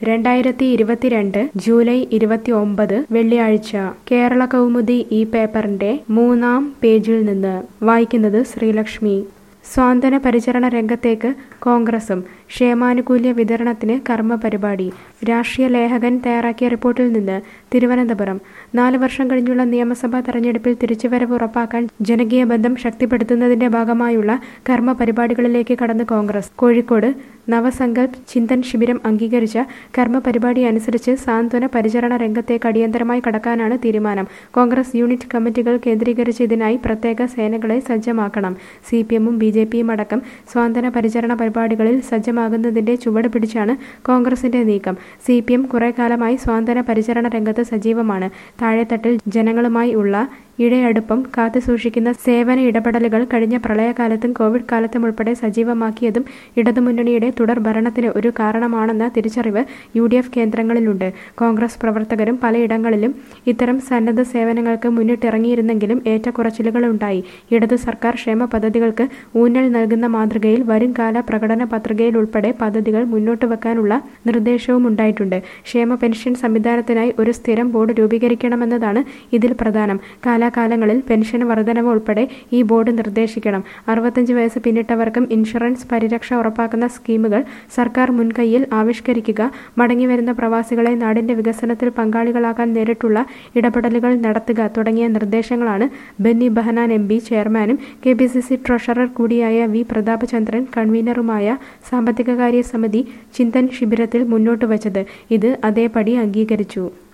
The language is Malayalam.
രണ്ടായിരത്തി ഇരുപത്തിരണ്ട് ജൂലൈ ഇരുപത്തി ഒമ്പത് വെള്ളിയാഴ്ച കേരള കൗമുദി ഈ പേപ്പറിന്റെ മൂന്നാം പേജിൽ നിന്ന് വായിക്കുന്നത് ശ്രീലക്ഷ്മി സ്വാന്തന പരിചരണ രംഗത്തേക്ക് കോൺഗ്രസും ക്ഷേമാനുകൂല്യ വിതരണത്തിന് കർമ്മ പരിപാടി രാഷ്ട്രീയ ലേഖകൻ തയ്യാറാക്കിയ റിപ്പോർട്ടിൽ നിന്ന് തിരുവനന്തപുരം നാല് വർഷം കഴിഞ്ഞുള്ള നിയമസഭാ തെരഞ്ഞെടുപ്പിൽ തിരിച്ചുവരവ് ഉറപ്പാക്കാൻ ജനകീയ ബന്ധം ശക്തിപ്പെടുത്തുന്നതിന്റെ ഭാഗമായുള്ള കർമ്മ പരിപാടികളിലേക്ക് കടന്ന് കോൺഗ്രസ് കോഴിക്കോട് നവസങ്കൽപ് ചിന്തൻ ശിബിരം അംഗീകരിച്ച കർമ്മ പരിപാടി അനുസരിച്ച് സാന്ത്വന പരിചരണ രംഗത്തേക്ക് അടിയന്തരമായി കടക്കാനാണ് തീരുമാനം കോൺഗ്രസ് യൂണിറ്റ് കമ്മിറ്റികൾ കേന്ദ്രീകരിച്ച് ഇതിനായി പ്രത്യേക സേനകളെ സജ്ജമാക്കണം സി പി എമ്മും ബി ജെ പിയും അടക്കം സ്വാന്തന പരിചരണ പരിപാടികളിൽ സജ്ജമാകുന്നതിന്റെ ചുവട് പിടിച്ചാണ് കോൺഗ്രസിന്റെ നീക്കം സി പി എം കുറെ കാലമായി സ്വാന്തന പരിചരണ രംഗത്ത് സജീവമാണ് താഴെത്തട്ടിൽ ജനങ്ങളുമായി ഉള്ള ഇഴയടുപ്പം കാത്തുസൂക്ഷിക്കുന്ന സേവന ഇടപെടലുകൾ കഴിഞ്ഞ പ്രളയകാലത്തും കോവിഡ് കാലത്തും ഉൾപ്പെടെ സജീവമാക്കിയതും ഇടതുമുന്നണിയുടെ തുടർ ഭരണത്തിന് ഒരു കാരണമാണെന്ന തിരിച്ചറിവ് യു ഡി എഫ് കേന്ദ്രങ്ങളിലുണ്ട് കോൺഗ്രസ് പ്രവർത്തകരും പലയിടങ്ങളിലും ഇത്തരം സന്നദ്ധ സേവനങ്ങൾക്ക് മുന്നിട്ടിറങ്ങിയിരുന്നെങ്കിലും ഏറ്റക്കുറച്ചിലുകൾ ഉണ്ടായി ഇടതു സർക്കാർ ക്ഷേമ പദ്ധതികൾക്ക് ഊന്നൽ നൽകുന്ന മാതൃകയിൽ വരും കാല പ്രകടന പത്രികയിൽ ഉൾപ്പെടെ പദ്ധതികൾ മുന്നോട്ട് വെക്കാനുള്ള നിർദ്ദേശവും ഉണ്ടായിട്ടുണ്ട് ക്ഷേമ പെൻഷൻ സംവിധാനത്തിനായി ഒരു സ്ഥിരം ബോർഡ് രൂപീകരിക്കണമെന്നതാണ് ഇതിൽ പ്രധാനം കാലാകാലങ്ങളിൽ പെൻഷൻ വർധനവ് ഉൾപ്പെടെ ഈ ബോർഡ് നിർദ്ദേശിക്കണം അറുപത്തഞ്ച് വയസ്സ് പിന്നിട്ടവർക്കും ഇൻഷുറൻസ് പരിരക്ഷ ഉറപ്പാക്കുന്ന സ്കീമുകൾ സർക്കാർ മുൻകൈയിൽ ആവിഷ്കരിക്കുക മടങ്ങിവരുന്ന പ്രവാസികളെ നാടിന്റെ വികസനത്തിൽ പങ്കാളികളാക്കാൻ നേരിട്ടുള്ള ഇടപെടലുകൾ നടത്തുക തുടങ്ങിയ നിർദ്ദേശങ്ങളാണ് ബെന്നി ബഹനാൻ എം പി ചെയർമാനും K P C C treasurer കൂടിയായ വി പ്രതാപചന്ദ്രൻ കൺവീനറുമായ സാമ്പത്തികകാര്യ സമിതി ചിന്തൻ ശിബിരത്തിൽ മുന്നോട്ട് വച്ചത് ഇത് അതേപടി അംഗീകരിച്ചു